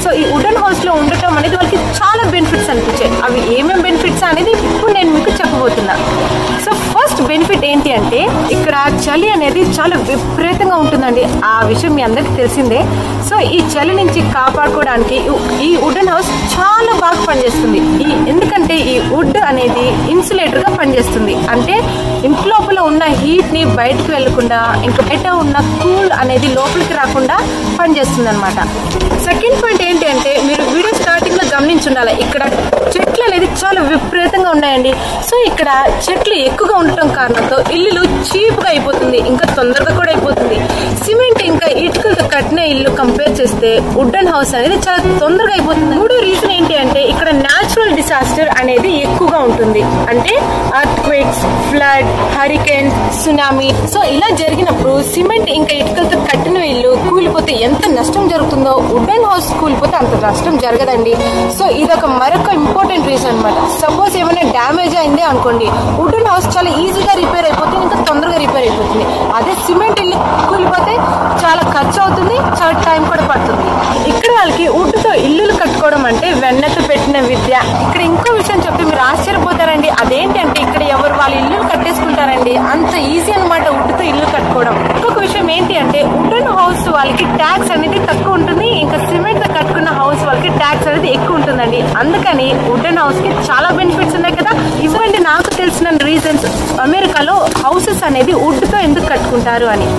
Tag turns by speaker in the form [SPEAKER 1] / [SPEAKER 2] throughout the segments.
[SPEAKER 1] so ఈ wooden house లో ఉండటం అనేది వాళ్ళకి చాలా బెనిఫిట్స్ అనిపించాయి అవి ఏమేమి బెనిఫిట్స్ అనేది ఇప్పుడు నేను మీకు చెప్పబోతున్నా సో ఫస్ట్ బెనిఫిట్ ఏంటి అంటే ఇక్కడ చలి అనేది చాలా విపరీతంగా ఉంటుందండి ఆ విషయం మీ అందరికీ తెలిసిందే సో ఈ చలి నుంచి కాపాడుకోవడానికి ఈ- ఈ వుడెన్ హౌస్ చాలా బాగా పనిచేస్తుంది ఈ ఎందుకంటే ఈ వుడ్ అనేది ఇన్సులేటర్ గా పనిచేస్తుంది అంటే ఇంటి లోపల ఉన్న హీట్ ని బయటకు వెళ్లకుండా ఇంకా బయట ఉన్న కూల్ అనేది లోపలికి రాకుండా పనిచేస్తుంది అనమాట సెకండ్ పాయింట్ ఏంటి అంటే మీరు వీడియో స్టార్టింగ్ లో గమనించుండాలి ఇక్కడ చెట్లు అనేది చాలా విపరీతంగా ఉన్నాయండి సో ఇక్కడ చెట్లు ఎక్కువగా ఉండటం కారణంతో ఇల్లులు చీప్ గా అయిపోతుంది ఇంకా తొందరగా కూడా అయిపోతుంది సిమెంట్ ఇంకా ఇటుకలతో కట్టిన ఇల్లు కంపేర్ చేస్తే వుడెన్ హౌస్ అనేది చాలా తొందరగా అయిపోతుంది మూడో రీజన్ ఏంటి అంటే ఇక్కడ న్యాచురల్ డిసాస్టర్ అనేది ఎక్కువగా ఉంటుంది అంటే earthquakes flood hurricane tsunami so ఇలా జరిగినప్పుడు సిమెంట్ ఇంకా ఇటుకలతో కట్టిన ఇల్లు కూలిపోతే ఎంత నష్టం జరుగుతుందో వుడెన్ హౌస్ కూలిపోతే అంత నష్టం జరగదండి సో ఇదొక మరొక ఇంపార్టెంట్ రీజన్ అనమాట సపోజ్ ఏమైనా డ్యామేజ్ అయింది అనుకోండి వుడెన్ హౌస్ చాలా ఈజీగా రిపేర్ అయిపోతుంది ఇంకా తొందరగా రిపేర్ అయిపోతుంది అదే సిమెంట్ ఇల్లు కూలిపోతే చాలా ఖర్చు అవుతుంది చాలా టైం కూడా పడుతుంది ఇక్కడ వాళ్ళకి వుడ్ తో ఇల్లులు కట్టుకోవడం అంటే వెన్నెత పెట్టిన విద్య ఇక్కడ ఇంకో విషయం చెప్తే మీరు ఆశ్చర్యపోతారండి అదేంటి అంటే ఇక్కడ ఎవరు వాళ్ళ ఇల్లు కట్టేసుకుంటారండి అంత ఈజీ అనమాట వుడ్ తో ఇల్లు కట్టుకోవడం ఇంకొక విషయం ఏంటి అంటే వుడెన్ హౌస్ వాళ్ళకి ట్యాక్స్ అనేది తక్కువ ఉంటుంది ఇంకా సిమెంట్ తో కట్టుకున్న హౌస్ వాళ్ళకి ట్యాక్స్ అనేది ఎక్కువ ఉంటుందండి అందుకని వుడెన్ హౌస్ కి చాలా బెనిఫిట్స్ ఉన్నాయి కదా ఇటువంటి నాకు తెలిసిన రీజన్స్ అమెరికాలో హౌసెస్ అనేది వుడ్ తో ఎందుకు కట్టుకుంటారు అని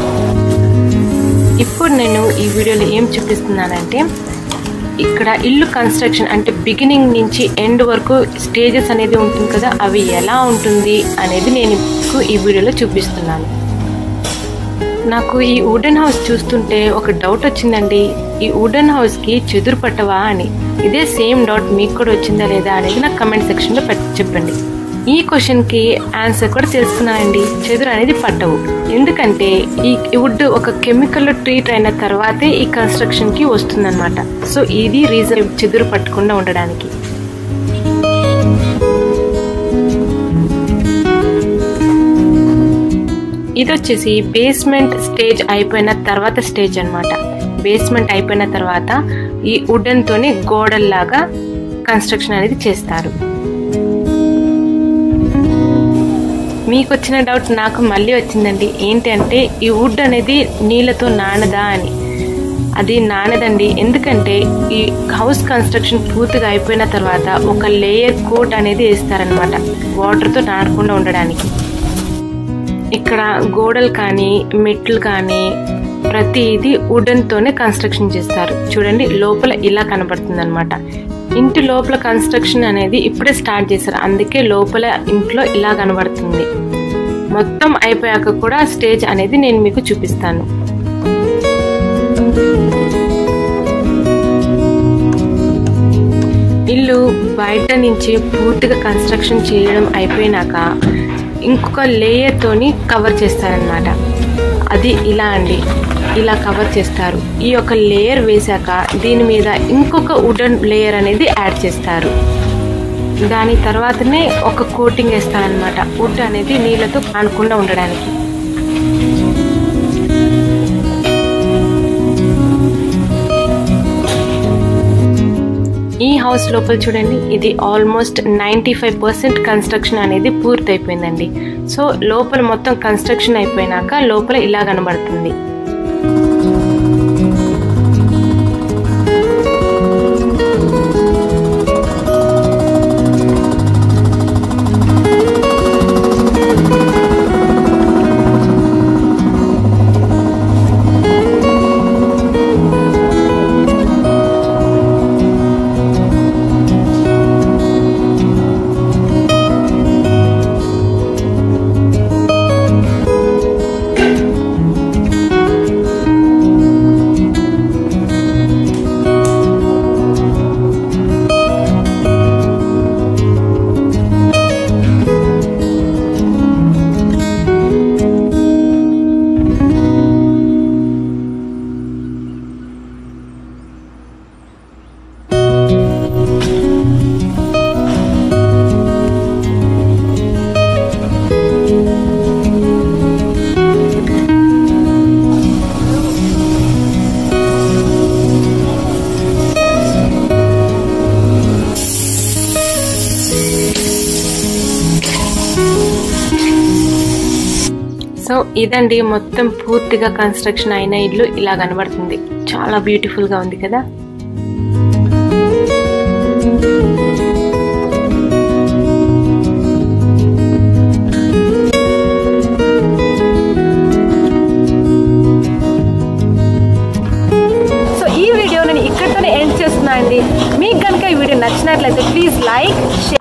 [SPEAKER 1] ఇప్పుడు నేను ఈ వీడియోలో ఏం చూపిస్తున్నానంటే ఇక్కడ ఇల్లు కన్స్ట్రక్షన్ అంటే బిగినింగ్ నుంచి ఎండ్ వరకు స్టేజెస్ అనేది ఉంటుంది కదా అవి ఎలా ఉంటుంది అనేది నేను మీకు ఈ వీడియోలో చూపిస్తున్నాను నాకు ఈ వుడెన్ హౌస్ చూస్తుంటే ఒక డౌట్ వచ్చిందండి ఈ వుడెన్ హౌస్కి చెదురు పట్టవా అని ఇదే సేమ్ డౌట్ మీకు కూడా వచ్చిందా లేదా అనేది నాకు కమెంట్ సెక్షన్లో పెట్టి చెప్పండి ఈ క్వశ్చన్కి ఆన్సర్ కూడా తెలుసుకున్నానండి చెదురు అనేది పట్టవు ఎందుకంటే ఈ వుడ్ ఒక కెమికల్ ట్రీట్ అయిన తర్వాతే ఈ కన్స్ట్రక్షన్కి వస్తుందన్నమాట సో ఇది రీజన్ చెదురు పట్టకుండా ఉండడానికి ఇది వచ్చేసి బేస్మెంట్ స్టేజ్ అయిపోయిన తర్వాత స్టేజ్ అన్నమాట బేస్మెంట్ అయిపోయిన తర్వాత ఈ వుడెన్ తోని గోడల్లాగా కన్స్ట్రక్షన్ అనేది చేస్తారు మీకు వచ్చిన డౌట్ నాకు మళ్ళీ వచ్చిందండి ఏంటి అంటే ఈ వుడ్ అనేది నీళ్ళతో నానదా అని అది నానదండి ఎందుకంటే ఈ హౌస్ కన్స్ట్రక్షన్ పూర్తిగా అయిపోయిన తర్వాత ఒక లేయర్ కోట్ అనేది వేస్తారనమాట వాటర్తో నానకుండా ఉండడానికి ఇక్కడ గోడలు కానీ మెట్లు కానీ ప్రతిదీ వుడెన్ తోనే కన్స్ట్రక్షన్ చేస్తారు చూడండి లోపల ఇలా కనబడుతుంది అనమాట ఇంటి లోపల కన్స్ట్రక్షన్ అనేది ఇప్పుడే స్టార్ట్ చేశారు అందుకే లోపల ఇంట్లో ఇలా కనబడుతుంది మొత్తం అయిపోయాక కూడా స్టేజ్ అనేది నేను మీకు చూపిస్తాను ఇల్లు బయట నుంచి పూర్తిగా కన్స్ట్రక్షన్ చేయడం అయిపోయినాక ఇంకొక లేయర్ తోని కవర్ చేస్తారనమాట అది ఇలా అండి ఇలా కవర్ చేస్తారు ఈ యొక్క లేయర్ వేశాక దీని మీద ఇంకొక వుడెన్ లేయర్ అనేది యాడ్ చేస్తారు దాని తర్వాతనే ఒక కోటింగ్ వేస్తారనమాట వుడ్ అనేది నీళ్ళతో కానకుండా ఉండడానికి ఈ హౌస్ లోపల చూడండి ఇది almost ninety five percent construction అనేది పూర్తయిపోయిందండి సో లోపల మొత్తం కన్స్ట్రక్షన్ అయిపోయినాక లోపల ఇలా కనబడుతుంది సో ఇదండి మొత్తం పూర్తిగా కన్స్ట్రక్షన్ అయిన ఇల్లు ఇలా కనబడుతుంది చాలా బ్యూటిఫుల్ గా ఉంది కదా సో ఈ వీడియో నేను ఇక్కడితోనే ఎండ్ చేస్తున్నా అండి మీకు కనుక ఈ వీడియో నచ్చినట్లయితే ప్లీజ్ లైక్ షేర్